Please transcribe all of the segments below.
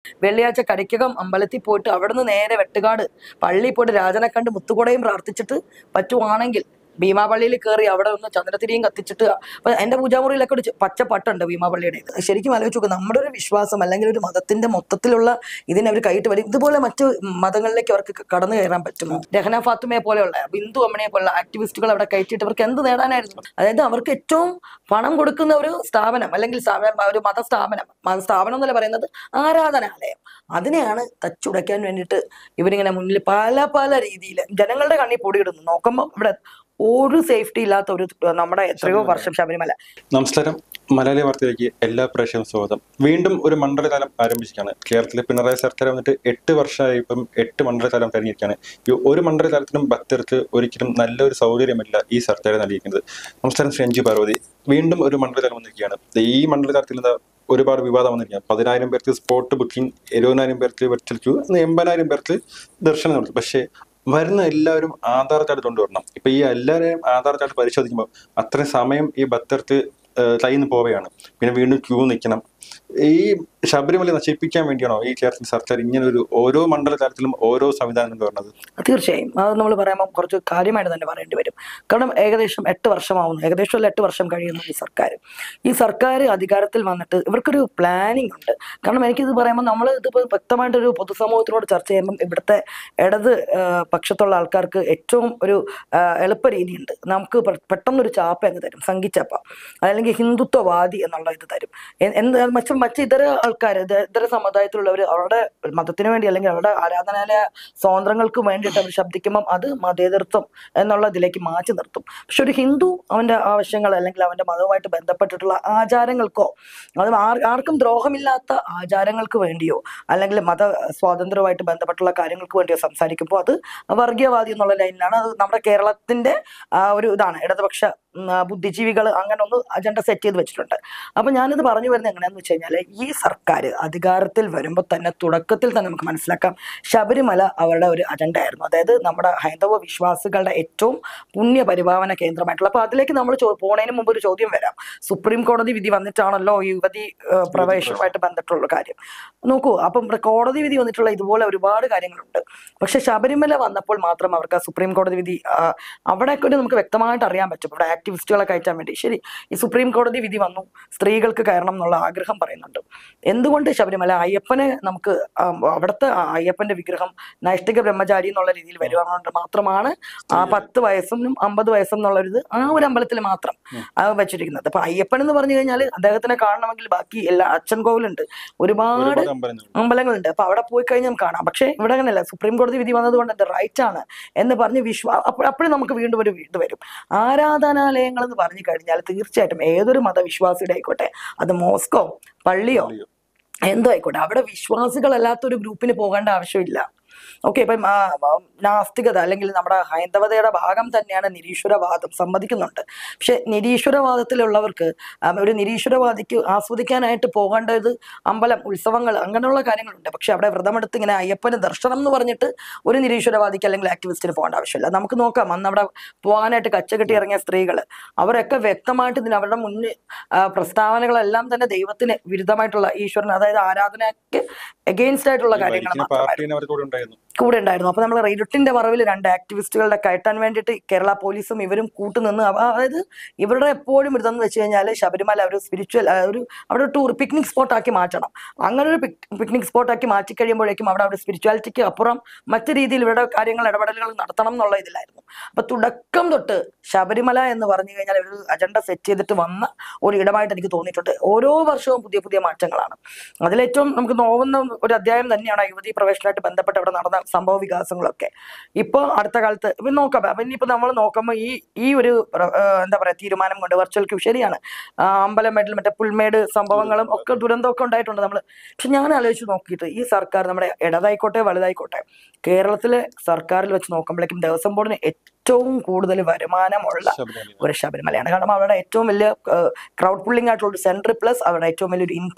വെള്ളിയാഴ്ച കരിക്കകം അമ്പലത്തിൽ പോയിട്ട് അവിടുന്ന് നേരെ വെട്ടുകാട് പള്ളിയിൽ പോയിട്ട് രാജനെ കണ്ട് മുത്തുകുടയും പ്രാർത്ഥിച്ചിട്ട് പറ്റുവാണെങ്കിൽ ഭീമാപള്ളിയിൽ കയറി അവിടെ ഒന്ന് ചന്ദ്രത്തിരിയും കത്തിച്ചിട്ട് അപ്പൊ എന്റെ പൂജാമുറിയിലൊക്കെ ഒരു ചെ- പച്ച പട്ടുണ്ട് ഭീമാപള്ളിയുടെ ശരിക്കും ആലോചിച്ച് നോക്കുക നമ്മുടെ ഒരു വിശ്വാസം അല്ലെങ്കിൽ ഒരു മതത്തിന്റെ മൊത്തത്തിലുള്ള ഇതിനെ അവർ കൈയിട്ട് വരും ഇതുപോലെ മറ്റു മതങ്ങളിലേക്ക് അവർക്ക് ക- കടന്നു കയറാൻ പറ്റുമോ രഹന ഫാത്തുമയെ പോലെയുള്ള ബിന്ദു അമ്മയെ പോലുള്ള ആക്ടിവിസ്റ്റുകൾ അവിടെ കയറ്റിയിട്ട് അവർക്ക് എന്ത് നേടാനായിരുന്നു അതായത് അവർക്ക് ഏറ്റവും പണം കൊടുക്കുന്ന ഒരു സ്ഥാപനം അല്ലെങ്കിൽ സ്ഥാപനം ഒരു മതസ്ഥാപനം മതസ്ഥാപനം എന്നല്ല പറയുന്നത് ആരാധനാലയം അതിനെയാണ് തച്ചുടയ്ക്കാൻ വേണ്ടിയിട്ട് ഇവരിങ്ങനെ മുന്നിൽ പല പല രീതിയിൽ ജനങ്ങളുടെ കണ്ണിൽ പൊടിയിടുന്നു നോക്കുമ്പോൾ ഇവിടെ ഒരു സേഫ്റ്റി ഇല്ലാത്ത ഒരു നമ്മുടെ എത്രയോ വർഷം ശബരിമല നമസ്കാരം മലയാളി വാർത്തയിലേക്ക് എല്ലാ പ്രേക്ഷകരും സ്വാഗതം വീണ്ടും ഒരു മണ്ഡലകാലം ആരംഭിച്ചിരിക്കുകയാണ് കേരളത്തിലെ പിണറായി സർക്കാർ വന്നിട്ട് എട്ട് വർഷമായി ഇപ്പം എട്ട് മണ്ഡലകാലം കഴിഞ്ഞിരിക്കുകയാണ് ഈ ഒരു മണ്ഡലകാലത്തിനും ഭക്തർക്ക് ഒരിക്കലും നല്ലൊരു സൗകര്യമല്ല ഈ സർക്കാർ നൽകിയിരിക്കുന്നത് നമസ്കാരം ശ്രീ അഞ്ജു പാർവതി വീണ്ടും ഒരു മണ്ഡലകാലം വന്നിരിക്കുകയാണ് ദേ ഈ മണ്ഡലകാലത്തിൽ എന്താ ഒരുപാട് വിവാദം വന്നിരിക്കുകയാണ് പതിനായിരം പേർക്ക് സ്പോട്ട് ബുക്കിംഗ് ഇരുപതിനായിരം പേർക്ക് വെർച്വൽ ക്യൂ എൺപതിനായിരം പേർക്ക് ദർശനം നടത്തും പക്ഷേ വരുന്ന എല്ലാവരും ആധാർ കാർഡ് കൊണ്ടുവരണം ഇപ്പൊ ഈ എല്ലാവരെയും ആധാർ കാർഡ് പരിശോധിക്കുമ്പോൾ അത്രയും സമയം ഈ ഭക്തർക്ക് കയ്യിൽ നിന്ന് പോവുകയാണ് പിന്നെ വീണ്ടും ക്യൂ നിൽക്കണം ഈ ശബരിമല നശിപ്പിക്കാൻ വേണ്ടിയാണോ ഈ കേരളത്തിൽ സർക്കാർ ഇങ്ങനെ ഒരു ഓരോ മണ്ഡല തലത്തിലും ഓരോ സംവിധാനം കൊണ്ടുവരുന്നത് തീർച്ചയായും അത് നമ്മൾ പറയുമ്പോൾ കുറച്ച് കാര്യമായിട്ട് തന്നെ പറയേണ്ടി വരും കാരണം ഏകദേശം എട്ട് വർഷമാവുന്നു ഏകദേശം അല്ല എട്ട് വർഷം കഴിയുന്നു ഈ സർക്കാർ ഈ സർക്കാർ അധികാരത്തിൽ വന്നിട്ട് ഇവർക്കൊരു പ്ലാനിങ് ഉണ്ട് കാരണം എനിക്കിത് പറയുമ്പോൾ നമ്മൾ ഇതിപ്പോൾ വ്യക്തമായിട്ടൊരു പൊതുസമൂഹത്തിനോട് ചർച്ച ചെയ്യുമ്പം ഇവിടുത്തെ ഇടത് ആ, പക്ഷത്തുള്ള ആൾക്കാർക്ക് ഏറ്റവും ഒരു ആ, എളുപ്പ രീതിയുണ്ട് നമുക്ക് പെ- പെട്ടെന്നൊരു ചാപ്പ അങ്ങ് തരും സംഘിച്ചപ്പ അല്ലെങ്കിൽ ഹിന്ദുത്വവാദി എന്നുള്ള ഇത് തരും എ- എന്ത് മറ്റു മറ്റ് ഇതര ആൾക്കാർ ഇതര സമുദായത്തിലുള്ളവർ അവരുടെ മതത്തിന് വേണ്ടി അല്ലെങ്കിൽ അവരുടെ ആരാധനാലയ സ്വാതന്ത്ര്യങ്ങൾക്ക് വേണ്ടിയിട്ട് അവർ ശബ്ദിക്കുമ്പം അത് മതേതരത്വം എന്നുള്ള ഇതിലേക്ക് മാറ്റി നിർത്തും പക്ഷെ ഒരു ഹിന്ദു അവന്റെ ആവശ്യങ്ങൾ അല്ലെങ്കിൽ അവന്റെ മതവുമായിട്ട് ബന്ധപ്പെട്ടിട്ടുള്ള ആചാരങ്ങൾക്കോ അത് ആർ- ആർക്കും ദ്രോഹമില്ലാത്ത ആചാരങ്ങൾക്ക് വേണ്ടിയോ അല്ലെങ്കിൽ മത സ്വാതന്ത്ര്യവുമായിട്ട് ബന്ധപ്പെട്ടുള്ള കാര്യങ്ങൾക്ക് വേണ്ടിയോ സംസാരിക്കുമ്പോൾ അത് വർഗീയവാദി എന്നുള്ള ലൈനിലാണ് അത് നമ്മുടെ കേരളത്തിന്റെ ആ ഒരു ഇതാണ് ഇടതുപക്ഷ ബുദ്ധിജീവികൾ അങ്ങനെ ഒന്ന് അജണ്ട സെറ്റ് ചെയ്ത് വെച്ചിട്ടുണ്ട് അപ്പൊ ഞാനിത് പറഞ്ഞു വരുന്നത് എങ്ങനെയാന്ന് വെച്ച് കഴിഞ്ഞാൽ ഈ സർക്കാർ അധികാരത്തിൽ വരുമ്പോൾ തന്നെ തുടക്കത്തിൽ തന്നെ നമുക്ക് മനസ്സിലാക്കാം ശബരിമല അവരുടെ ഒരു അജണ്ട ആയിരുന്നു അതായത് നമ്മുടെ ഹൈന്ദവ വിശ്വാസികളുടെ ഏറ്റവും പുണ്യ പരിപാവന കേന്ദ്രമായിട്ടുള്ള അപ്പൊ അതിലേക്ക് നമ്മൾ ചോ- പോണതിന് മുമ്പ് ഒരു ചോദ്യം വരാം സുപ്രീം കോടതി വിധി വന്നിട്ടാണല്ലോ ഈ യുവതി ഏഹ്, പ്രവേശനവുമായിട്ട് ബന്ധപ്പെട്ടുള്ള കാര്യം നോക്കൂ അപ്പം ഇവിടെ കോടതി വിധി വന്നിട്ടുള്ള ഇതുപോലെ ഒരുപാട് കാര്യങ്ങളുണ്ട് പക്ഷെ ശബരിമല വന്നപ്പോൾ മാത്രം അവർക്ക് ആ സുപ്രീം കോടതി വിധി ആ, അവിടെയൊക്കെ ഒരു നമുക്ക് വ്യക്തമായിട്ട് അറിയാൻ പറ്റും ഇവിടെ ആക്ടിവിസ്റ്റുകളെ കയറ്റാൻ വേണ്ടി ശരി ഈ സുപ്രീം കോടതി വിധി വന്നു സ്ത്രീകൾക്ക് കയറണം എന്നുള്ള ആഗ്രഹം പറയുന്നുണ്ട് എന്തുകൊണ്ട് ശബരിമല അയ്യപ്പനെ നമുക്ക് ആ, അവിടുത്തെ ആ അയ്യപ്പന്റെ വിഗ്രഹം നൈഷ്ഠിക ബ്രഹ്മചാരി എന്നുള്ള രീതിയിൽ വരുവാനുകൊണ്ട് മാത്രമാണ് ആ പത്ത് വയസ്സും അമ്പത് വയസ്സും എന്നുള്ള ഒരു ഇത് ആ ഒരു അമ്പലത്തിൽ മാത്രം ആ വെച്ചിരിക്കുന്നത് അപ്പൊ അയ്യപ്പൻ എന്ന് പറഞ്ഞു കഴിഞ്ഞാൽ അദ്ദേഹത്തിനെ കാണണമെങ്കിൽ ബാക്കി എല്ലാ അച്ഛൻ കോവിലുണ്ട് ഒരുപാട് ഒരുപാട് അമ്പലങ്ങളുണ്ട് അമ്പലങ്ങളുണ്ട് അപ്പൊ അവിടെ പോയി കഴിഞ്ഞാൽ നമുക്ക് കാണാം പക്ഷേ ഇവിടെ അങ്ങനെയല്ല സുപ്രീം കോടതി വിധി വന്നതുകൊണ്ട് എന്റെ റൈറ്റ് ആണ് എന്ന് പറഞ്ഞ് വിശ്വാ അപ്പോഴും നമുക്ക് വീണ്ടും ഒരു ഇത് വരും ആരാധനാലയങ്ങൾ എന്ന് പറഞ്ഞു കഴിഞ്ഞാൽ തീർച്ചയായിട്ടും ഏതൊരു മതവിശ്വാസിയുടെ ആയിക്കോട്ടെ അത് മോസ്കോ പള്ളിയോ എന്തോ ആയിക്കോട്ടെ അവിടെ വിശ്വാസികളല്ലാത്ത ഒരു ഗ്രൂപ്പിന് പോകേണ്ട ആവശ്യമില്ല ഓക്കെ ഇപ്പം ആ, ആ, നാസ്തികത അല്ലെങ്കിൽ നമ്മുടെ ഹൈന്ദവതയുടെ ഭാഗം തന്നെയാണ് നിരീശ്വരവാദം സമ്മതിക്കുന്നുണ്ട് പക്ഷെ നിരീശ്വരവാദത്തിലുള്ളവർക്ക് ആ, ഒരു നിരീശ്വരവാദിക്ക് ആസ്വദിക്കാനായിട്ട് പോകേണ്ടത് അമ്പലം ഉത്സവങ്ങൾ അങ്ങനെയുള്ള കാര്യങ്ങളുണ്ട് പക്ഷെ അവിടെ വ്രതമെടുത്ത് ഇങ്ങനെ അയ്യപ്പന് ദർശനം എന്ന് പറഞ്ഞിട്ട് ഒരു നിരീശ്വരവാദിക്ക് അല്ലെങ്കിൽ ആക്ടിവിസ്റ്റിന് പോകേണ്ട ആവശ്യമില്ല നമുക്ക് നോക്കാം അന്ന് അവിടെ പോകാനായിട്ട് കച്ചകെട്ടി ഇറങ്ങിയ സ്ത്രീകൾ അവരൊക്കെ വ്യക്തമായിട്ട് ഇതിന് അവരുടെ മുന്നിൽ ആ, പ്രസ്താവനകളെല്ലാം തന്നെ ദൈവത്തിന് വിരുദ്ധമായിട്ടുള്ള ഈശ്വരൻ അതായത് ആരാധനയ്ക്ക് എഗെയിൻസ്റ്റ് ആയിട്ടുള്ള കാര്യങ്ങൾ ഭരിക്കുന്ന മാത്രമായിരുന്നു പാർട്ടീനെ അവർ കൂടെ ഉണ്ടായിരുന്നു കൂടെ ഉണ്ടായിരുന്നു അപ്പൊ നമ്മൾ ഇരുട്ടിന്റെ മറവിൽ രണ്ട് ആക്ടിവിസ്റ്റുകളുടെ കയറ്റാൻ വേണ്ടിയിട്ട് കേരള പോലീസും ഇവരും കൂട്ടുനിന്ന് അവ- അതായത് ഇവരുടെ എപ്പോഴും ഇതെന്ന് വെച്ച് കഴിഞ്ഞാൽ ശബരിമല ഒരു സ്പിരിച്വൽ ഒരു അവിടെ ടൂർ പിക്നിക് സ്പോട്ട് ആക്കി മാറ്റണം അങ്ങനെ ഒരു പിക്നിക് സ്പോട്ട് ആക്കി മാറ്റി കഴിയുമ്പോഴേക്കും അവിടെ അവിടെ സ്പിരിച്വാലിറ്റിക്ക് അപ്പുറം മറ്റു രീതിയിൽ ഇവരുടെ കാര്യങ്ങൾ ഇടപെടലുകൾ നടത്തണം എന്നുള്ള ഇതിലായിരുന്നു അപ്പൊ തുടക്കം തൊട്ട് ശബരിമല എന്ന് പറഞ്ഞു കഴിഞ്ഞാൽ ഒരു അജണ്ട സെറ്റ് ചെയ്തിട്ട് വന്ന ഒരു ഇടമായിട്ട് എനിക്ക് തോന്നിയിട്ടുണ്ട് ഓരോ വർഷവും പുതിയ പുതിയ മാറ്റങ്ങളാണ് അതിലേറ്റവും നമുക്ക് നോവുന്ന ഒരു അധ്യായം തന്നെയാണ് ആ യുവതി പ്രവേശനമായിട്ട് ബന്ധപ്പെട്ട് അവിടെ നടന്ന സംഭവ വികാസങ്ങളൊക്കെ ഇപ്പോൾ അടുത്ത കാലത്ത് ഇപ്പം നോക്കാം അപ്പം ഇനിയിപ്പോൾ നമ്മൾ നോക്കുമ്പോൾ ഈ ഈ ഒരു പ്ര- ആ, എന്താ പറയുക തീരുമാനം കൊണ്ട് വെർച്വൽ ക്യൂ ശരിയാണ് ആ, അമ്പലം മേട്ടിൽ മറ്റേ പുൽമേട് സംഭവങ്ങളും ഒക്കെ ദുരന്തമൊക്കെ ഉണ്ടായിട്ടുണ്ട് നമ്മൾ പക്ഷെ ഞാൻ ആലോചിച്ച് നോക്കിയിട്ട് ഈ സർക്കാർ നമ്മുടെ ഇടതായിക്കോട്ടെ വലുതായിക്കോട്ടെ കേരളത്തിലെ സർക്കാരിൽ വെച്ച് നോക്കുമ്പോഴേക്കും ദേവസ്വം ബോർഡിന് ഏറ്റവും കൂടുതൽ വരുമാനമുള്ള ശബരിമല ഒരു ശബരിമലയാണ് കാരണം അവരുടെ ഏറ്റവും വലിയ ക്രൗഡ് പുള്ളിംഗ് ആയിട്ടുള്ള ഒരു സെൻറ്റർ പ്ലസ് അവരുടെ ഏറ്റവും വലിയൊരു ഇൻകം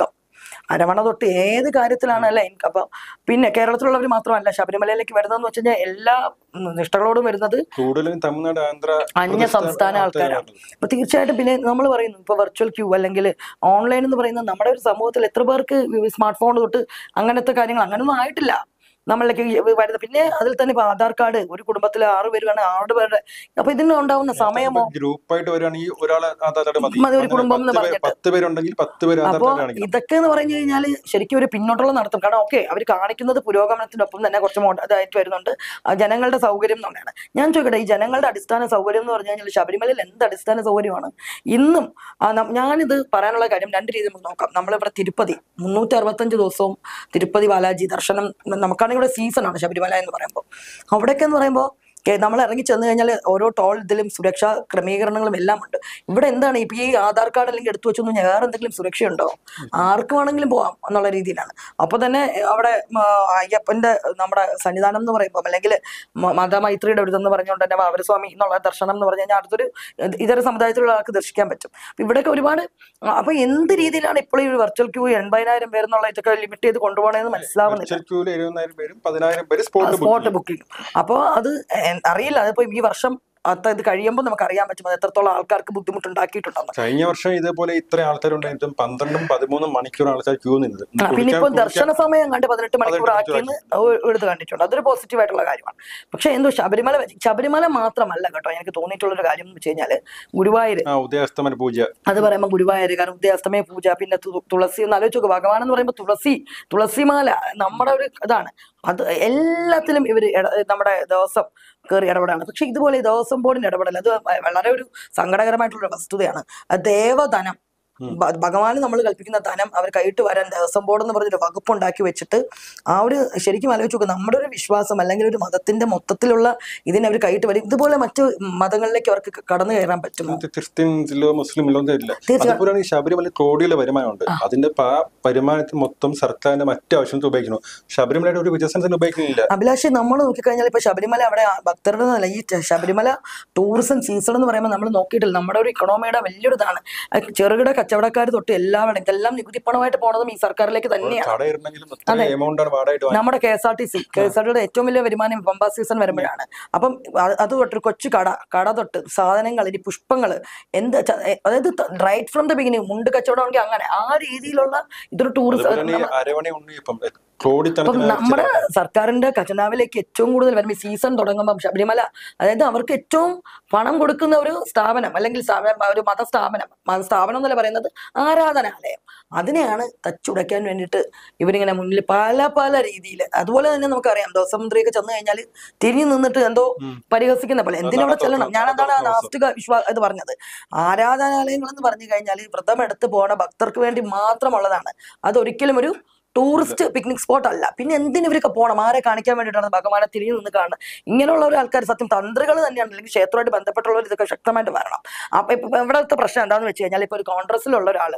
അരവണ തൊട്ട് ഏത് കാര്യത്തിലാണ് അല്ല എനിക്ക് അപ്പൊ പിന്നെ കേരളത്തിലുള്ളവർ മാത്രമല്ല ശബരിമലയിലേക്ക് വരുന്നതെന്ന് വെച്ച് കഴിഞ്ഞാൽ എല്ലാ ഉം, നിഷ്ഠകളോടും വരുന്നത് കൂടുതലും തമിഴ്നാട് ആന്ധ്ര അന്യ പ്രദേശത്തെ സംസ്ഥാന ആൾക്കാരാണ് അപ്പൊ തീർച്ചയായിട്ടും പിന്നെ നമ്മൾ പറയുന്നു ഇപ്പൊ വെർച്വൽ ക്യൂ അല്ലെങ്കിൽ ഓൺലൈൻ എന്ന് പറയുന്നത് നമ്മുടെ ഒരു സമൂഹത്തിൽ എത്ര പേർക്ക് സ്മാർട്ട് ഫോൺ തൊട്ട് അങ്ങനത്തെ കാര്യങ്ങൾ അങ്ങനൊന്നും ആയിട്ടില്ല നമ്മളിലേക്ക് ഈ വരുന്നത് പിന്നെ അതിൽ തന്നെ ഇപ്പൊ ആധാർ കാർഡ് ഒരു കുടുംബത്തിലെ ആറ് പേര് വേണം ആറ് പേരുടെ അപ്പൊ ഇതിന് ഉണ്ടാവുന്ന സമയമോ ഗ്രൂപ്പായിട്ട് വരുവാണെങ്കിൽ ഒരാൾ ആധാർ കാർഡ് മതി മതി ഒരു അങ്ങനെ കുടുംബം എന്ന് പത്ത് പേര്- പറഞ്ഞിട്ട്. പത്ത് പേരുണ്ടെങ്കിൽ പത്ത് പേര് ആധാർ അപ്പോ കാർഡ് കാണിക്കണം ഇതൊക്കെ എന്ന് പറഞ്ഞു കഴിഞ്ഞാൽ ശരിക്കും ഒരു പിന്നോട്ടുള്ള നടത്തും കാരണം ഓക്കെ അവർ കാണിക്കുന്നത് പുരോഗമനത്തിനൊപ്പം തന്നെ കുറച്ച് മോഡ- ഇതായിട്ട് വരുന്നുണ്ട് ആ ജനങ്ങളുടെ സൗകര്യം എന്നുള്ളതാണ് ഞാൻ ചോദിക്കട്ടെ ഈ ജനങ്ങളുടെ അടിസ്ഥാന സൗകര്യം എന്ന് പറഞ്ഞു കഴിഞ്ഞാൽ ശബരിമലയിൽ എന്ത് അടിസ്ഥാന സൗകര്യമാണ് ഇന്നും ആ, നം- ഞാനിത് പറയാനുള്ള കാര്യം രണ്ട് രീതിയിൽ നമുക്ക് നോക്കാം നമ്മളിവിടെ തിരുപ്പതി മുന്നൂറ്റി അറുപത്തഞ്ച് ദിവസവും തിരുപ്പതി ബാലാജി ദർശനം നമുക്കാണെങ്കിൽ ഇവിടെ സീസൺ ആണ് ശബരിമല എന്ന് പറയുമ്പോൾ അവിടെയൊക്കെ എന്ന് പറയുമ്പോൾ കേ- നമ്മൾ ഇറങ്ങി ചെന്ന് കഴിഞ്ഞാൽ ഓരോ ടോൾ ഇതിലും സുരക്ഷാ ക്രമീകരണങ്ങളും എല്ലാം ഉണ്ട് ഇവിടെ എന്താണ് ഇപ്പൊ ഈ ആധാർ കാർഡ് അല്ലെങ്കിൽ എടുത്തു വെച്ചൊന്നും വേറെ എന്തെങ്കിലും സുരക്ഷയുണ്ടോ ആർക്ക് വേണമെങ്കിലും പോവാം എന്നുള്ള രീതിയിലാണ് അപ്പൊ തന്നെ ഏഹ്, അവിടെ മ, അയ്യപ്പന്റെ നമ്മുടെ സന്നിധാനം എന്ന് പറയുമ്പോൾ അല്ലെങ്കിൽ മ- മതമൈത്രിയുടെ ഒരു ഇതെന്ന് പറഞ്ഞുകൊണ്ട് തന്നെ വാവരസ്വാമി എന്നുള്ള ദർശനം എന്ന് പറഞ്ഞു കഴിഞ്ഞാൽ അടുത്തൊരു ഇത് ഇതര സമുദായത്തിലുള്ള ആൾക്ക് ദർശിക്കാൻ പറ്റും അപ്പൊ ഇവിടെയൊക്കെ ഒരുപാട് ആ, അപ്പൊ എന്ത് രീതിയിലാണ് ഇപ്പോൾ ഈ ഒരു വെർച്വൽ ക്യൂ എൺപതിനായിരം പേരെന്നുള്ള ഇതൊക്കെ ലിമിറ്റ് ചെയ്ത് കൊണ്ടുപോകണമെന്ന് മനസ്സിലാവുന്നില്ല വെർച്വൽ ക്യൂല് എഴുപതിനായിരം പേരും പതിനായിരം പേര് സ്പോട്ട് സ്പോട്ട് ബുക്കിംഗ് അപ്പോൾ അത് എ- അറിയില്ല അതിപ്പോ ഈ വർഷം അത്ത ഇത് കഴിയുമ്പോൾ നമുക്ക് അറിയാൻ പറ്റും അത് എത്രത്തോളം ആൾക്കാർക്ക് ബുദ്ധിമുട്ടുണ്ടാക്കിയിട്ടുണ്ടെന്ന് കഴിഞ്ഞ വർഷം ഇതേപോലെ ഇത്ര ആൾക്കാരുണ്ടായിട്ടും പന്ത്രണ്ടും പതിമൂന്നും മണിക്കൂർ ആൾക്കാർ ക്യൂ നിന്നത് ആ, പിന്നെ ഇപ്പൊ ദർശന സമയം കണ്ട് പതിനെട്ട് മണിക്കൂർ ആക്കിയെന്ന് എടുത്ത് കണ്ടിട്ടുണ്ട് അതൊരു പോസിറ്റീവ് ആയിട്ടുള്ള കാര്യമാണ് പക്ഷെ എന്തോ ശബരിമല വെച്ച് ശബരിമല മാത്രമല്ല കേട്ടോ എനിക്ക് തോന്നിയിട്ടുള്ളൊരു കാര്യം എന്ന് വെച്ച് കഴിഞ്ഞാല് ഗുരുവായൂർ ആ ഉദയാസ്തമന പൂജ അത് പറയുമ്പോൾ ഗുരുവായൂർ കാരണം ഉദയാസ്തമയ പൂജ പിന്നെ തു- തുളസി എന്ന് ആലോചിച്ച് നോക്കുക ഭഗവാൻ എന്ന് പറയുമ്പോൾ തുളസി തുളസിമാല നമ്മുടെ ഒരു ഇതാണ് അത് എല്ലാത്തിലും ഇവർ നമ്മുടെ ദിവസം കയറി ഇടപെടാണ് പക്ഷെ ഇതുപോലെ ഈ ദേവസ്വം ബോർഡിന്റെ ഇടപെടൽ അത് വ- വളരെ ഒരു സങ്കടകരമായിട്ടുള്ള ഒരു വസ്തുതയാണ് അത് ദേവധനം ഭ- ഭഗവാന് നമ്മൾ കൽപ്പിക്കുന്ന ധനം അവർ കൈയിട്ട് വരാൻ ദേവസ്വം ബോർഡ് എന്ന് പറഞ്ഞൊരു വകുപ്പ് ഉണ്ടാക്കി വെച്ചിട്ട് ആ ഒരു ശരിക്കും ആലോചിച്ച് നോക്കുക നമ്മുടെ ഒരു വിശ്വാസം അല്ലെങ്കിൽ ഒരു മതത്തിന്റെ മൊത്തത്തിലുള്ള ഇതിനെ അവർ കൈയിട്ട് വരും ഇതുപോലെ മറ്റു മതങ്ങളിലേക്ക് അവർക്ക് ക- കടന്നു കയറാൻ പറ്റുമോ ക്രിസ്ത്യൻസിലോ മുസ്ലിമിലോ ഒന്നും തരില്ല തീർച്ചയായും. അതുപോലെയാണ് ഈ ശബരിമല കോടിയുള്ള വരുമാനമുണ്ട് അതിന്റെ പ- ആ വരുമാനത്തിൽ മൊത്തം സർക്കാരിന്റെ മറ്റു ആവശ്യങ്ങൾക്ക് ഉപയോഗിക്കുന്നു ശബരിമലയുടെ ഒരു വികസനത്തിന് ഉപയോഗിക്കുന്നില്ല അഭിലാഷ് നമ്മൾ നോക്കിക്കഴിഞ്ഞാൽ ഇപ്പൊ ശബരിമല അവിടെ ആ ഭക്തരുടെ നല്ല ഈ ച- ശബരിമല ടൂറിസം സീസൺ എന്ന് പറയുമ്പോൾ നമ്മൾ നോക്കിയിട്ടില്ല നമ്മുടെ ഒരു ഇക്കണോമിയുടെ വലിയൊരു ഇതാണ് അത് ചെറുകിട കച്ചവടക്കാർ തൊട്ട് എല്ലാവരും ഇതെല്ലാം നികുതി പണമായിട്ട് പോണതും ഈ സർക്കാരിലേക്ക് തന്നെയാണ് കടയിരുന്നെങ്കിലും എത്ര എമൗണ്ട് ആണ് വാടകയായിട്ട് വാങ്ങുന്നത്? നമ്മുടെ K S R T C K S R ടിയുടെ ഏറ്റവും വലിയ വരുമാനം പമ്പ സീസൺ വരുമ്പോഴാണ് അപ്പം അത് അത് തൊട്ടൊരു കൊച്ചു കട കട തൊട്ട് സാധനങ്ങൾ ഇനി പുഷ്പങ്ങൾ എന്ത് ച- അതായത് റൈറ്റ് ഫ്രം ദ ബിഗിനിങ് മുണ്ട് കച്ചവടമാണെങ്കിൽ അങ്ങനെ ആ രീതിയിലുള്ള ഇതൊരു അതുപോലെ തന്നെ ടൂറിസം ഈ അരവണ ഉണ്ണി ഇപ്പം അപ്പം കോടിക്കണക്കിന് നമ്മുടെ സർക്കാരിന്റെ ഖജനാവിലേക്ക് ഏറ്റവും കൂടുതൽ വരുമ്പോൾ സീസൺ തുടങ്ങുമ്പോൾ ശബരിമല അതായത് അവർക്ക് ഏറ്റവും പണം കൊടുക്കുന്ന ഒരു സ്ഥാപനം അല്ലെങ്കിൽ സ്ഥാപനം ഒരു മതസ്ഥാപനം മതസ്ഥാപനം എന്നല്ല പറയുന്നത് ആരാധനാലയം അതിനെയാണ് തച്ചുടയ്ക്കാൻ വേണ്ടിയിട്ട് ഇവരിങ്ങനെ മുന്നിൽ പല പല രീതിയിൽ അതുപോലെ തന്നെ നമുക്കറിയാം ദിവസമന്ത്രിയൊക്കെ ചെന്ന് കഴിഞ്ഞാൽ തിരിഞ്ഞു നിന്നിട്ട് എന്തോ പരിഹസിക്കുന്ന പോലെ എന്തിനവിടെ നട ചെല്ലണം തുറക്കണം, ഞാൻ അതാണ് നട തുറക്കണം. നാസ്തിക വിശ്വാ ഇത് പറഞ്ഞത് ആരാധനാലയങ്ങൾ എന്ന് പറഞ്ഞു കഴിഞ്ഞാൽ വ്രതം എടുത്ത് പോണ ഭക്തർക്ക് വേണ്ടി മാത്രമുള്ളതാണ് അതൊരിക്കലും ഒരു ടൂറിസ്റ്റ് പിക്നിക് സ്പോട്ട് അല്ല പിന്നെ എന്തിനു ഇവരൊക്കെ പോകണം ആരെ കാണിക്കാൻ വേണ്ടിയിട്ടാണ് ഭഗവാനെ തിരിഞ്ഞു നിന്ന് കാണുന്നത് ഇങ്ങനെയുള്ള ഒരു ആൾക്കാർ സത്യം തന്ത്രികൾ തന്നെയാണ് അല്ലെങ്കിൽ ക്ഷേത്രമായിട്ട് ബന്ധപ്പെട്ടുള്ളവർ ഇതൊക്കെ ശക്തമായിട്ട് വരണം അപ്പൊ ഇപ്പൊ ഇവിടുത്തെ പ്രശ്നം എന്താണെന്ന് വെച്ച് കഴിഞ്ഞാൽ ഇപ്പൊ ഒരു കോൺഗ്രസിലുള്ള ഒരാൾ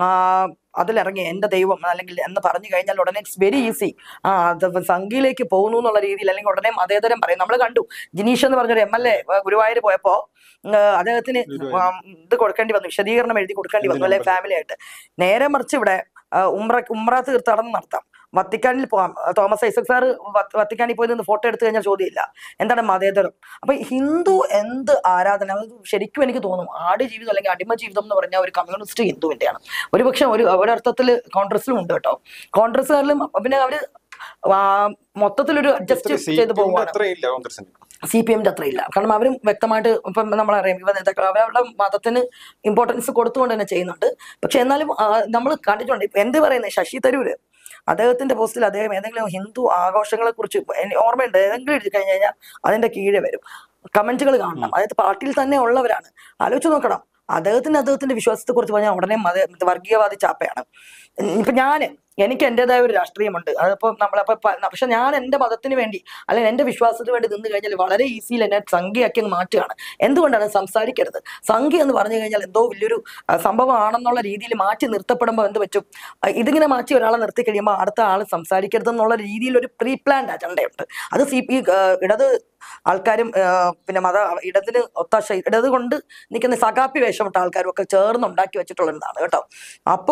അതിലിറങ്ങി എന്റെ ദൈവം അല്ലെങ്കിൽ എന്ന് പറഞ്ഞു കഴിഞ്ഞാൽ ഉടനെ ഇറ്റ്സ് വെരി ഈസി ആ അത് സംഘിയിലേക്ക് പോകുന്നു എന്നുള്ള രീതിയിൽ അല്ലെങ്കിൽ ഉടനെ മതേതരം പറയും നമ്മൾ കണ്ടു ജിനീഷ് എന്ന് പറഞ്ഞൊരു എം എൽ എ ഗുരുവായൂർ പോയപ്പോ ആ, അദ്ദേഹത്തിന് ആ, ഇത് കൊടുക്കേണ്ടി വന്നു വിശദീകരണം എഴുതി കൊടുക്കേണ്ടി വന്നു അല്ലെ ഫാമിലി ആയിട്ട് നേരെ മറിച്ച് ഇവിടെ ആ, ഉംറ ഉംറ തീർത്ഥാടനം നടത്താം വത്തിക്കാനിൽ പോകാം ആ, തോമസ് ഐസക് സാറ് വത്ത് വത്തിക്കാനിൽ പോയി നിന്ന് ഫോട്ടോ എടുത്തു കഴിഞ്ഞാൽ ചോദ്യമില്ല എന്താണ് മതേതരം അപ്പൊ ഹിന്ദു എന്ത് ആരാധന അത് ശരിക്കും എനിക്ക് തോന്നും ആട് ജീവിതം അല്ലെങ്കിൽ അടിമ ജീവിതം എന്ന് പറഞ്ഞാൽ ഒരു കമ്മ്യൂണിസ്റ്റ് ഹിന്ദുവിന്റെയാണ് ഒരുപക്ഷെ ഒരു ഒരർത്ഥത്തിൽ കോൺഗ്രസിലും ഉണ്ട് കേട്ടോ കോൺഗ്രസ്സുകാരിലും പിന്നെ അവര് ആ, മൊത്തത്തിലൊരു അഡ്ജസ്റ്റ് ഇത്ര ചെയ്ത് സീറ്റ് പോവുകയാണ് അത്രയില്ല കോൺഗ്രസിന് സി പി എമ്മിന്റെ അത്രയില്ല കാരണം അവരും വ്യക്തമായിട്ട് ഇപ്പം നമ്മളറിയാം യുവ നേതാക്കൾ അവരവരുടെ മതത്തിന് ഇമ്പോർട്ടൻസ് കൊടുത്തുകൊണ്ട് തന്നെ ചെയ്യുന്നുണ്ട് പക്ഷെ എന്നാലും നമ്മൾ കണ്ടിട്ടുണ്ട് ഇപ്പൊ എന്ത് പറയുന്നത് ശശി തരൂര് അദ്ദേഹത്തിന്റെ പോസ്റ്റിൽ അദ്ദേഹം ഏതെങ്കിലും ഹിന്ദു ആഘോഷങ്ങളെ കുറിച്ച് ഓർമ്മയുണ്ട് ഏതെങ്കിലും എഴുതി കഴിഞ്ഞു കഴിഞ്ഞാൽ അതിന്റെ കീഴെ വരും കമന്റുകൾ കാണണം അതായത് പാർട്ടിയിൽ തന്നെ ഉള്ളവരാണ് ആലോചിച്ച് നോക്കണം അദ്ദേഹത്തിന് അദ്ദേഹത്തിന്റെ വിശ്വാസത്തെ കുറിച്ച് പറഞ്ഞാൽ ഉടനെ മത വർഗീയവാദി ചാപ്പയാണ് ഇപ്പൊ ഞാന് എനിക്ക് എന്റേതായ ഒരു രാഷ്ട്രീയമുണ്ട് അതിപ്പോ നമ്മളപ്പോ പ- പക്ഷെ ഞാൻ എന്റെ മതത്തിന് വേണ്ടി അല്ലെങ്കിൽ എന്റെ വിശ്വാസത്തിന് വേണ്ടി നിന്ന് കഴിഞ്ഞാൽ വളരെ ഈസിയിൽ എന്നെ സംഖ്യയാക്കി അങ്ങ് മാറ്റുകയാണ് എന്തുകൊണ്ടാണ് സംസാരിക്കരുത് സംഖ്യ എന്ന് പറഞ്ഞു കഴിഞ്ഞാൽ എന്തോ വലിയൊരു ആ, സംഭവമാണെന്നുള്ള രീതിയിൽ മാറ്റി നിർത്തപ്പെടുമ്പോൾ എന്ത് പറ്റും ആ, ഇതിങ്ങനെ മാറ്റി ഒരാളെ നിർത്തി കഴിയുമ്പോൾ അടുത്ത ആൾ സംസാരിക്കരുത് എന്നുള്ള രീതിയിൽ ഒരു പ്രീ പ്ലാൻഡ് അജണ്ടയുണ്ട് അത് സി പി ഇടത് ആൾക്കാരും ആ, പിന്നെ മത ഇടതിന് ഒത്താശ ഇടത് കൊണ്ട് നിൽക്കുന്ന സകാപ്പി വേഷമിട്ട ആൾക്കാരും ഒക്കെ ചേർന്ന് ഉണ്ടാക്കി വെച്ചിട്ടുള്ളതാണ് കേട്ടോ അപ്പോൾ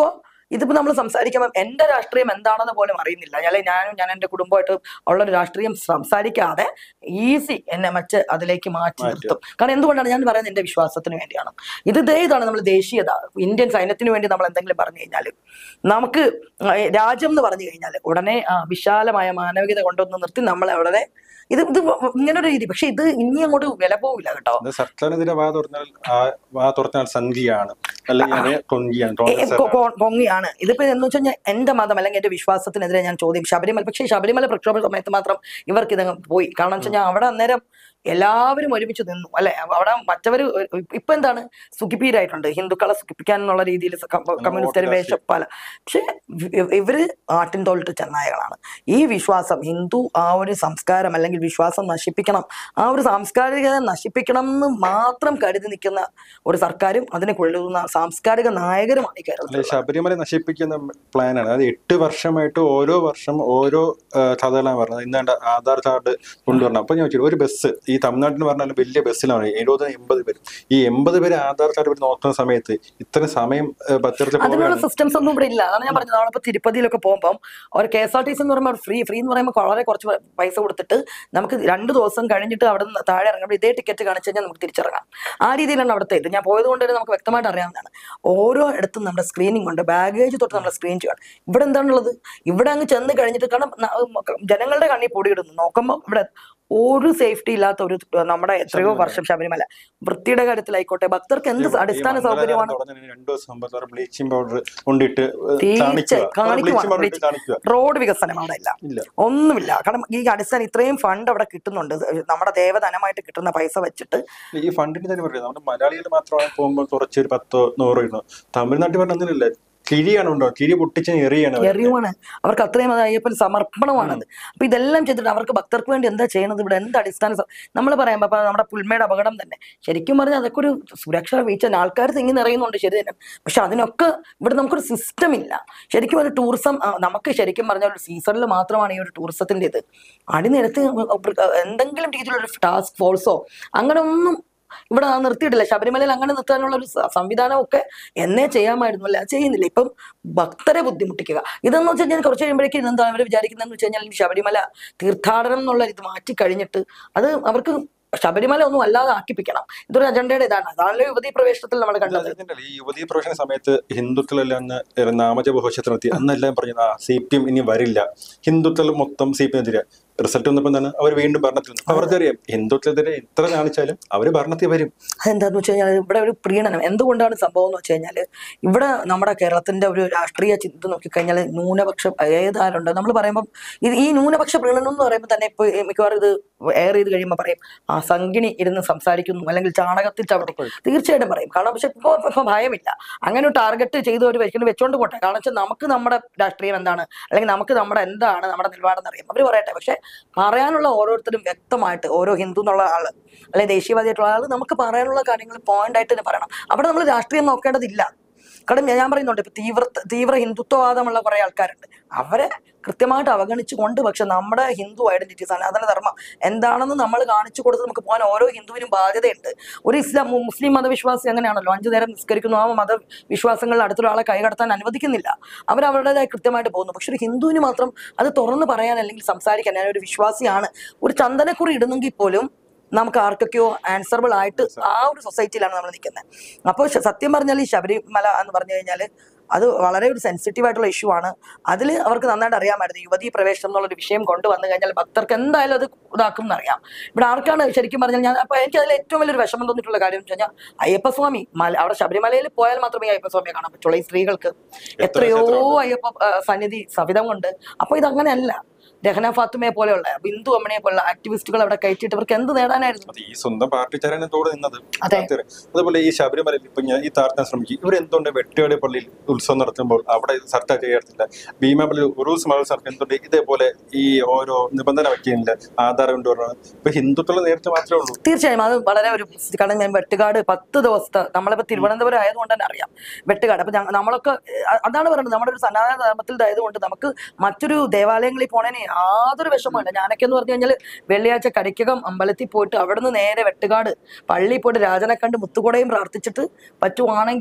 ഇതിപ്പോ നമ്മൾ സംസാരിക്കുമ്പോൾ എന്റെ രാഷ്ട്രീയം എന്താണെന്ന് പോലും അറിയുന്നില്ല അല്ലെങ്കിൽ ഞാനും ഞാൻ എന്റെ കുടുംബമായിട്ട് ഉള്ള ഒരു രാഷ്ട്രീയം സംസാരിക്കാതെ ഈസി എന്നെ മറ്റ് അതിലേക്ക് മാറ്റി മാറ്റുക. നിർത്തും കാരണം എന്തുകൊണ്ടാണ് ഞാൻ പറയുന്നത് എന്റെ വിശ്വാസത്തിന് വേണ്ടിയാണ് ഇത് ദേ ഇതാണ് നമ്മൾ ദേശീയത ഇന്ത്യൻ സൈന്യത്തിന് വേണ്ടി നമ്മൾ എന്തെങ്കിലും പറഞ്ഞു കഴിഞ്ഞാൽ നമുക്ക് ഏർ രാജ്യം എന്ന് പറഞ്ഞു കഴിഞ്ഞാൽ ഉടനെ ആ വിശാലമായ മാനവികത കൊണ്ടുവന്ന് നിർത്തി നമ്മളെ വളരെ ഇത് ഇത് ഇങ്ങനെ ഒരു രീതി പക്ഷെ ഇത് ഇനി അങ്ങോട്ട് വില പോവില്ല കേട്ടോ അത് സർക്കാരിനെതിരെ വാ തുറന്നാൽ ആ വാ തുറന്നാൽ സംഘിയാണ് അല്ലെങ്കിൽ അത് കൊങ്കിയാണ് ഏ, കോൺഗ്രസ് കൊ- കൊ- കൊങ്ങിയാണ് ഇതിപ്പോ എന്ന് വെച്ച് കഴിഞ്ഞാൽ എന്റെ മതം അല്ലെങ്കിൽ എന്റെ വിശ്വാസത്തിനെതിരെ ഞാൻ ചോദ്യം ശബരിമല പക്ഷേ ശബരിമല പ്രക്ഷോഭ സമയത്ത് മാത്രം ഇവർക്ക് ഇതങ്ങ് പോയി കാരണം വെച്ച് കഴിഞ്ഞാൽ അവിടെ അന്നേരം എല്ലാവരും ഒരുമിച്ച് നിന്നു അല്ലെ അവിടെ മറ്റവര് ഇപ്പൊ എന്താണ് സുഖിപ്പീരായിട്ടുണ്ട് ഹിന്ദുക്കളെ സുഖിപ്പിക്കാൻ എന്നുള്ള രീതിയിൽ കമ്മ്യൂണിസ്റ്റ് വേഷം പല പക്ഷെ ഇവ- ഇവര് ആട്ടിൻ തോളിട്ട് ചെന്നായകളാണ് ഈ വിശ്വാസം ഹിന്ദു ആ ഒരു സംസ്കാരം അല്ലെങ്കിൽ വിശ്വാസം നശിപ്പിക്കണം ആ ഒരു സാംസ്കാരികത നശിപ്പിക്കണം എന്ന് മാത്രം കരുതി നിൽക്കുന്ന ഒരു സർക്കാരും അതിനെ കൊള്ളുന്ന സാംസ്കാരിക നായകരുമാണ് ഈ അല്ലെ കേരളത്തിൽ ശബരിമല നശിപ്പിക്കുന്ന പ്ലാനാണ് അതായത് എട്ട് വർഷമായിട്ട് ഓരോ വർഷം ഓരോ ആ, കഥകളാണ് പറഞ്ഞത് ഇന്നാണ്ട് ആധാർ കാർഡ് കൊണ്ടുവരണം അപ്പൊ ഞാൻ ചോദിച്ചു ഒരു ബസ് ഈ തമിഴ്നാട്ടിൽ പറഞ്ഞാൽ വലിയ ബസ്സിലാണ് എഴുപത് എൺപത് പേര് ഈ എൺപത് പേര് ആധാർ കാർഡ് ഇവർ നോക്കുന്ന സമയത്ത് ഇത്ര സമയം പത്രത്തിൽ അതിനുള്ള പോവുകയാണ് സിസ്റ്റംസ് ഒന്നും ഇവിടെ ഇല്ല അതാണ് ഞാൻ പറഞ്ഞത് നമ്മളിപ്പോ തിരുപ്പതിയിലൊക്കെ പോകുമ്പോൾ ഒരു K S R T C എന്ന് പറയുമ്പോൾ ഫ്രീ ഫ്രീ എന്ന് പറയുമ്പോൾ വളരെ കുറച്ച് പൈസ കൊടുത്തിട്ട് നമുക്ക് രണ്ട് ദിവസം കഴിഞ്ഞിട്ട് അവിടെ നിന്ന് താഴെ ഇറങ്ങുമ്പോൾ ഇതേ ടിക്കറ്റ് കാണിച്ചു കഴിഞ്ഞാൽ നമുക്ക് തിരിച്ചിറങ്ങാം ആ രീതിയിലാണ് അവിടുത്തെ ഇത് ഞാൻ പോയത് കൊണ്ട് തന്നെ നമുക്ക് വ്യക്തമായിട്ട് അറിയാവുന്നതാണ് ഓരോ ഇടത്തും നമ്മുടെ സ്ക്രീനിങ് ഉണ്ട് ബാഗേജ് തൊട്ട് നമ്മൾ സ്ക്രീൻ ചെയ്യണം ഇവിടെ എന്താണുള്ളത് ഇവിടെ അങ്ങ് ചെന്ന് കഴിഞ്ഞിട്ട് കാരണം ന- ജനങ്ങളുടെ കണ്ണിൽ പൊടിയിടുന്നു നോക്കുമ്പോൾ ഇവിടെ ഒരു സേഫ്റ്റി ഇല്ലാത്ത ഒരു നമ്മുടെ എത്രയോ ശബരിമല. വർഷം ശബരിമല വൃത്തിയുടെ കാര്യത്തിലായിക്കോട്ടെ ഭക്തർക്ക് എന്ത് ഈ അടിസ്ഥാന മംഗളകാലം സൗകര്യമാണ് തുടങ്ങുന്നതിന് രണ്ടു ദിവസം മുമ്പ് ബ്ലീച്ചിങ് പൗഡർ കൊണ്ടിട്ട് തീർച്ചയായും കാണിക്കുവാണ്. ബ്ലീച്ചിങ് പൗഡർ ഇട്ട് കാണിക്കുക റോഡ് വികസനം അവിടെ ഇല്ല ഇല്ല ഒന്നുമില്ല കാരണം ഈ അടിസ്ഥാനം ഇത്രയും ഫണ്ട് അവിടെ കിട്ടുന്നുണ്ട് നമ്മുടെ ദേവധനമായിട്ട് കിട്ടുന്ന പൈസ വെച്ചിട്ട് ഈ ഫണ്ടിന് തന്നെ പറയുന്നത് നമ്മുടെ മലയാളികൾ മാത്രമാണ് പോകുമ്പോൾ കുറച്ച് ഒരു പത്തോ നൂറോ ഇരുന്നോ തമിഴ്നാട്ടിൽ പറഞ്ഞ അങ്ങനെയല്ല കിഴിയാണ് ഉണ്ടോ കിഴി പൊട്ടിച്ച് എറിയാണ് അവര്. എറിയുവാണ് അവർക്ക് അത്രയും അത് അയ്യപ്പൻ സമർപ്പണമാണത് അപ്പൊ ഇതെല്ലാം ചെയ്തിട്ട് അവർക്ക് ഭക്തർക്ക് വേണ്ടി എന്താ ചെയ്യുന്നത് ഇവിടെ എന്ത് അടിസ്ഥാന നമ്മൾ പറയാം അപ്പൊ നമ്മുടെ പുൽമയുടെ അപകടം തന്നെ ശരിക്കും പറഞ്ഞാൽ അതൊക്കെ ഒരു സുരക്ഷാ വീഴ്ച ആൾക്കാർ തിങ്ങി നിറയുന്നുണ്ട് ശരി തന്നെ പക്ഷെ അതിനൊക്കെ ഇവിടെ നമുക്കൊരു സിസ്റ്റം ഇല്ല ശരിക്കും ഒരു ടൂറിസം ആ, നമുക്ക് ശരിക്കും പറഞ്ഞാൽ ഒരു സീസണിൽ മാത്രമാണ് ഈ ഒരു ടൂറിസത്തിന്റെ ഇത് അടിനിരത്ത് എന്തെങ്കിലും രീതിയിലുള്ള ടാസ്ക് ഫോഴ്സോ അങ്ങനെ ഒന്നും ഇവിടെ നിർത്തിയിട്ടില്ല ശബരിമലയിൽ അങ്ങനെ നിർത്താനുള്ള ഒരു സ- സംവിധാനമൊക്കെ എന്നേ ചെയ്യാമായിരുന്നു അല്ല അത് ചെയ്യുന്നില്ല ഇപ്പം ഭക്തരെ ബുദ്ധിമുട്ടിക്കുക ഇതെന്ന് വെച്ച് കഴിഞ്ഞാൽ കുറച്ച് കഴിയുമ്പോഴേക്കും എന്താ അവർ വിചാരിക്കുന്നതെന്ന് വെച്ച് കഴിഞ്ഞാൽ ഈ ശബരിമല തീർത്ഥാടനം എന്നുള്ള ഇത് മാറ്റി കഴിഞ്ഞിട്ട് അത് അവർക്ക് ശബരിമല ഒന്നും അല്ലാതെ ആക്കിപ്പിക്കണം ഇതൊരു അജണ്ടയുടെ ഇതാണ് അതാണല്ലോ യുവതീ പ്രവേശനത്തിൽ നമ്മൾ കണ്ടത് ഇതിന്റെ ഈ യുവതീ പ്രവേശന സമയത്ത് ഹിന്ദുക്കളെല്ലാം അന്ന് ഒരു നാമജപ ഘോഷത്തിൽ നടത്തി അന്നെല്ലാം പറഞ്ഞു ആ സി പി എം ഇനി വരില്ല ഹിന്ദുക്കൾ മൊത്തം സി പി എതിരെ റിസൾട്ട് വന്നപ്പോൾ എന്താണ് അവർ വീണ്ടും ഭരണത്തിൽ വന്നു അപ്പൊ അവർക്കറിയാം ഹിന്ദുക്കളെതിരെ എത്ര കാണിച്ചാലും അവർ ഭരണത്തിൽ വരും അതെന്താന്ന് വെച്ച് കഴിഞ്ഞാൽ ഇവിടെ ഒരു പ്രീണനം എന്തുകൊണ്ടാണ് സംഭവം എന്ന് വെച്ച് കഴിഞ്ഞാൽ ഇവിടെ നമ്മുടെ കേരളത്തിന്റെ ഒരു രാഷ്ട്രീയ ചിന്ത നോക്കിക്കഴിഞ്ഞാൽ ന്യൂനപക്ഷം ഏതാരുണ്ട് നമ്മൾ പറയുമ്പോൾ ഇത് ഈ ന്യൂനപക്ഷ പ്രീണനം എന്ന് പറയുമ്പോൾ തന്നെ ഇപ്പോൾ മിക്കവാറും ഇത് എയർ ചെയ്ത് കഴിയുമ്പോൾ പറയും ആ സംഗിണി ഇരുന്ന് സംസാരിക്കുന്നു അല്ലെങ്കിൽ ചാണകത്തിൽ ചവിട്ടി തീർച്ചയായിട്ടും പറയും കാരണം പക്ഷെ ഇപ്പോൾ ഇപ്പൊ ഭയമില്ല അങ്ങനെ ഒരു ടാർഗറ്റ് ചെയ്ത് ഒരു വെച്ചിട്ട് വെച്ചോണ്ട് പോട്ടെ കാരണം വെച്ചാൽ നമുക്ക് നമ്മുടെ രാഷ്ട്രീയം എന്താണ് അല്ലെങ്കിൽ നമുക്ക് നമ്മുടെ എന്താണ് നമ്മുടെ നിലപാടെന്ന് അറിയാം അവർ പറയട്ടെ പക്ഷെ പറയാനുള്ള ഓരോരുത്തരും വ്യക്തമായിട്ട് ഓരോ ഹിന്ദു എന്നുള്ള ആള് അല്ലെങ്കിൽ ദേശീയവാദിയായിട്ടുള്ള ആള് നമുക്ക് പറയാനുള്ള കാര്യങ്ങൾ പോയിന്റ് ആയിട്ട് തന്നെ പറയണം അവിടെ നമ്മൾ രാഷ്ട്രീയം നോക്കേണ്ടതില്ല കാരണം ഞാൻ പറയുന്നുണ്ട് ഇപ്പൊ തീവ്ര തീവ്ര ഹിന്ദുത്വവാദമുള്ള കുറെ ആൾക്കാരുണ്ട് അവരെ കൃത്യമായിട്ട് അവഗണിച്ചുകൊണ്ട് പക്ഷെ നമ്മുടെ ഹിന്ദു ഐഡന്റിറ്റി സനാതന ധർമ്മം എന്താണെന്ന് നമ്മൾ കാണിച്ചു കൊടുത്ത് നമുക്ക് പോകാൻ ഓരോ ഹിന്ദുവിനും ബാധ്യതയുണ്ട് ഒരു ഇസ്ലാം മുസ്ലിം മതവിശ്വാസി അങ്ങനെയാണല്ലോ അഞ്ചു നേരം നിസ്കരിക്കുന്നു ആ മതവിശ്വാസങ്ങളിൽ അടുത്തുള്ള ആളെ കൈകടത്താൻ അനുവദിക്കുന്നില്ല അവർ അവരുടേതായി കൃത്യമായിട്ട് പോകുന്നു പക്ഷെ ഒരു ഹിന്ദുവിന് മാത്രം അത് തുറന്ന് പറയാൻ അല്ലെങ്കിൽ സംസാരിക്കാൻ ഞാൻ ഒരു വിശ്വാസിയാണ് ഒരു ചന്ദനക്കുറി ഇടുന്നെങ്കിൽ പോലും നമുക്ക് ആർക്കൊക്കെയോ ആൻസറബിൾ ആയിട്ട് ആ ഒരു സൊസൈറ്റിയിലാണ് നമ്മൾ നിൽക്കുന്നത് അപ്പോൾ സത്യം പറഞ്ഞാൽ ഈ ശബരിമല എന്ന് പറഞ്ഞു കഴിഞ്ഞാൽ അത് വളരെ ഒരു സെൻസിറ്റീവ് ആയിട്ടുള്ള ഇഷ്യൂ ആണ് അതിൽ അവർക്ക് നന്നായിട്ട് അറിയാമായിരുന്നു യുവതീ പ്രവേശനം എന്നുള്ള ഒരു വിഷയം കൊണ്ടുവന്നു കഴിഞ്ഞാൽ ഭക്തർക്ക് എന്തായാലും അത് ഇതാക്കും എന്നറിയാം ഇവിടെ ആർക്കാണ് ശരിക്കും പറഞ്ഞാൽ ഞാൻ അപ്പൊ എനിക്ക് അതിൽ ഏറ്റവും വലിയൊരു വിഷമം തോന്നിയിട്ടുള്ള കാര്യം എന്ന് വെച്ച് കഴിഞ്ഞാൽ അയ്യപ്പസ്വാമി മല അവിടെ ശബരിമലയിൽ പോയാൽ മാത്രമേ ഈ അയ്യപ്പസ്വാമിയെ കാണാൻ പറ്റുള്ളൂ ഈ സ്ത്രീകൾക്ക് എത്രയോ അയ്യപ്പ ആ, സന്നിധി സവിധമുണ്ട് അപ്പൊ ഇത് അങ്ങനെയല്ല രഹന ഫാത്തുമയെ പോലെയുള്ള ബിന്ദു അമ്മണിയെ പോലുള്ള ആക്ടിവിസ്റ്റുകൾ അവിടെ കയറ്റിയിട്ട് ഇവർക്ക് എന്ത് നേടാനായിരുന്നു അത് ഈ സ്വന്തം പാർട്ടിക്കാരാണ് തോടെ നിന്നത് അതെ. പാർട്ടിക്കാര്. അതുപോലെ ഈ ശബരിമലയിൽ ഇപ്പൊ ഞാൻ ഈ താർത്താൻ ശ്രമിക്കും ഇവർ എന്തുകൊണ്ട് വെട്ടുകാട് പള്ളിയിൽ ഉത്സവം നടത്തുമ്പോൾ അവിടെ സർക്കാർ ചെയ്യാറില്ല ഭീമാപള്ളി ഉറൂസ് മത്സരം എന്തുകൊണ്ട് ഇതേപോലെ ഈ ഓരോ നിബന്ധന വയ്ക്കുന്നില്ല ആധാരം കൊണ്ടുവരണം ഇപ്പൊ ഹിന്ദുക്കൾ നേരത്തെ മാത്രമേ ഉള്ളൂ തീർച്ചയായും അത് വളരെ ഒരു കാരണം ഞാൻ വെട്ടുകാട് പത്ത് ദിവസത്തെ നമ്മളിപ്പോ തിരുവനന്തപുരം ആയതുകൊണ്ട് തന്നെ അറിയാം വെട്ടുകാട് അപ്പൊ ഞങ്ങ- നമ്മളൊക്കെ അഹ് അതാണ് പറയുന്നത് നമ്മുടെ ഒരു സനാതന ധർമ്മത്തിൽ ആയതുകൊണ്ട് നമുക്ക് മറ്റൊരു ദേവാലയങ്ങളിൽ പോണേന് യാതൊരു വിഷമമില്ല ഞാനൊക്കെ എന്ന് പറഞ്ഞു കഴിഞ്ഞാൽ വെള്ളിയാഴ്ച കരിക്കകം അമ്പലത്തിൽ പോയിട്ട് അവിടുന്ന് നേരെ വെട്ടുകാട് പള്ളിയിൽ പോയിട്ട് രാജനെ കണ്ട് മുത്തുകൂടയും പ്രാർത്ഥിച്ചിട്ട് പറ്റുവാണെങ്കിൽ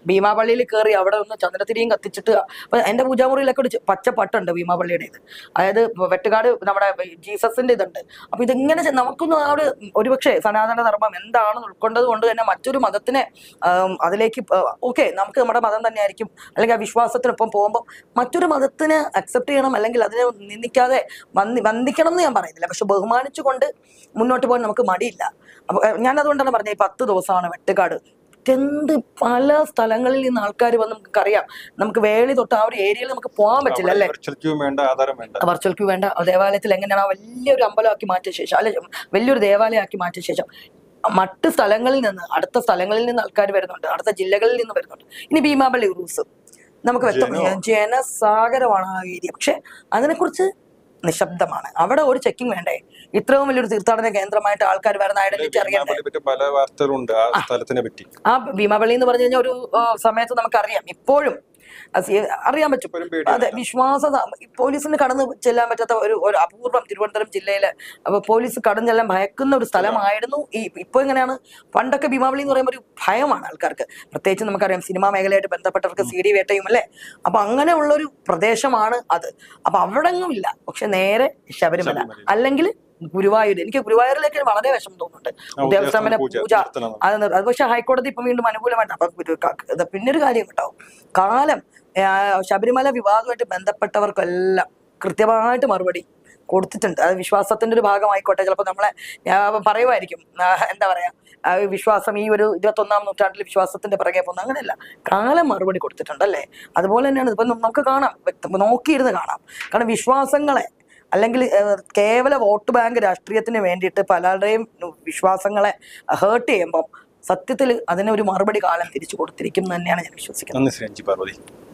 ഭീമാപള്ളിയിൽ കയറി അവിടെ ഒന്ന് ചന്ദ്രത്തിരിയും കത്തിച്ചിട്ട് അപ്പൊ എന്റെ പൂജാമുറിയിലൊക്കെ ഒരു ചെ- പച്ച പട്ടുണ്ട് ഭീമാപള്ളിയുടെ ഇത് അതായത് വെട്ടുകാട് നമ്മുടെ ജീസസിന്റെ ഇതുണ്ട് അപ്പൊ ഇതിങ്ങനെ ചെ- നമുക്കൊന്നും ആ ഒരു ഒരുപക്ഷെ സനാതന ധർമ്മം എന്താണെന്ന് ഉൾക്കൊണ്ടത് കൊണ്ട് തന്നെ മറ്റൊരു മതത്തിനെ ആം, അതിലേക്ക് ഓക്കെ നമുക്ക് നമ്മുടെ മതം തന്നെയായിരിക്കും അല്ലെങ്കിൽ ആ വിശ്വാസത്തിനൊപ്പം പോകുമ്പോൾ മറ്റൊരു മതത്തിനെ അക്സെപ്റ്റ് ചെയ്യണം അല്ലെങ്കിൽ അതിനെ നിന്ദിക്കാതെ വന്ദി വന്ദിക്കണം എന്ന് ഞാൻ പറയുന്നില്ല പക്ഷെ ബഹുമാനിച്ചുകൊണ്ട് മുന്നോട്ട് പോകാൻ നമുക്ക് മടിയില്ല അപ്പൊ ഏഹ്, ഞാൻ അതുകൊണ്ടാണ് പറഞ്ഞത് ഈ പത്ത് ദിവസമാണ് വെട്ടുകാട് എന്ത് പല സ്ഥലങ്ങളിൽ നിന്ന് ആൾക്കാർ വന്ന് നമുക്ക് അറിയാം നമുക്ക് വേളി തൊട്ട് ആ ഒരു ഏരിയയിൽ നമുക്ക് പോകാൻ പറ്റില്ല അല്ലേ വെർച്വൽ ക്യൂ വേണ്ട ആധാരം വേണ്ട വെർച്വൽ ക്യൂ വേണ്ട ആ ദേവാലയത്തിൽ എങ്ങനെയാണ് ആ വലിയൊരു അമ്പലമാക്കി മാറ്റിയ ശേഷം അല്ലെ വലിയൊരു ദേവാലയമാക്കി മാറ്റിയ ശേഷം മറ്റ് സ്ഥലങ്ങളിൽ നിന്ന് അടുത്ത സ്ഥലങ്ങളിൽ നിന്ന് ആൾക്കാർ വരുന്നുണ്ട് അടുത്ത ജില്ലകളിൽ നിന്ന് വരുന്നുണ്ട് ഇനി ഭീമാപള്ളി ഉറൂസ് നമുക്ക് വ്യക്തം ജനോ. ജനസാഗരമാണ് ആ ഏരിയ പക്ഷെ അതിനെക്കുറിച്ച് നിശബ്ദമാണ് അവിടെ ഒരു ചെക്കിംഗ് വേണ്ടേ ഇത്രയും വലിയൊരു തീർത്ഥാടന കേന്ദ്രമായിട്ട് ആൾക്കാർ വരുന്ന ഐഡന്റിറ്റി അറിയണ്ടേ ഭീമാപള്ളിയെ പറ്റി പല വാർത്തകളുണ്ട് ആ സ്ഥലത്തിനെ പറ്റി ആ ഭീമാപള്ളി എന്ന് പറഞ്ഞു കഴിഞ്ഞാൽ ഒരു ആ, സമയത്ത് നമുക്കറിയാം ഇപ്പോഴും അത് ഈ- അറിയാൻ പറ്റും ഇപ്പോഴും അതെ പേടിയാണ് വിശ്വാസത പോലീസിന് കടന്നു ചെല്ലാൻ പറ്റാത്ത ഒരു ഒരു അപൂർവം തിരുവനന്തപുരം ജില്ലയിലെ അപ്പൊ പോലീസ് കടന്നു ചെല്ലാൻ ഭയക്കുന്ന ഒരു സ്ഥലമായിരുന്നു ഈ ഇപ്പൊ എങ്ങനെയാണ് പണ്ടൊക്കെ ഭീമാവളി എന്ന് പറയുമ്പോൾ ഒരു ഭയമാണ് ആൾക്കാർക്ക് പ്രത്യേകിച്ച് നമുക്കറിയാം സിനിമാ മേഖലയായിട്ട് ബന്ധപ്പെട്ടവർക്ക് സി ഡി വേട്ടയും അല്ലേ അപ്പൊ അങ്ങനെയുള്ള ഒരു പ്രദേശമാണ് അത് അപ്പൊ അവിടെങ്ങും ഇല്ല പക്ഷെ നേരെ ശബരിമല ശബരിമല. അല്ലെങ്കിൽ ഗുരുവായൂർ എനിക്ക് ഗുരുവായൂരിലേക്ക് വളരെ വിഷമം തോന്നുന്നുണ്ട് ആ, ഉദ്യോഗസ്ഥന്റെ പൂജ പൂജ നിർത്തണം. അത് നിർ- അത് പക്ഷെ ഹൈക്കോടതി ഇപ്പൊ വീണ്ടും അനുകൂലമായിട്ട് അപ്പൊ ഇത് ക- ഇത് പിന്നെ ഒരു കാര്യം കേട്ടോ കാലം ആ, ശബരിമല വിവാദമായിട്ട് ബന്ധപ്പെട്ടവർക്കെല്ലാം കൃത്യമായിട്ട് മറുപടി കൊടുത്തിട്ടുണ്ട് അത് വിശ്വാസത്തിന്റെ ഒരു ഭാഗമായിക്കോട്ടെ ചിലപ്പോൾ നമ്മളെ ഞാൻ പറയുമായിരിക്കും ആ, എന്താ പറയാ ആ ഒരു വിശ്വാസം ഈ ഒരു ഇരുപത്തൊന്നാം നൂറ്റാണ്ടിൽ വിശ്വാസത്തിന്റെ പിറകെ പോകുന്നു അങ്ങനെയല്ല കാലം മറുപടി കൊടുത്തിട്ടുണ്ട് അല്ലേ അതുപോലെ തന്നെയാണ് ഇപ്പൊ നമുക്ക് കാണാം വ്യക്ത- നോക്കിയിരുന്ന് കാണാം കാരണം വിശ്വാസങ്ങളെ അല്ലെങ്കിൽ ഏഹ്, കേവല വോട്ട് ബാങ്ക് രാഷ്ട്രീയത്തിന് വേണ്ടിയിട്ട് പലരുടെയും വിശ്വാസങ്ങളെ ഹേർട്ട് ചെയ്യുമ്പോൾ സത്യത്തിൽ അതിനൊരു മറുപടി കാലം തിരിച്ചു കൊടുത്തിരിക്കും എന്ന് തന്നെയാണ് ഞാൻ വിശ്വസിക്കുന്നത് നന്ദി ശ്രീ അഞ്ജി പാർവതി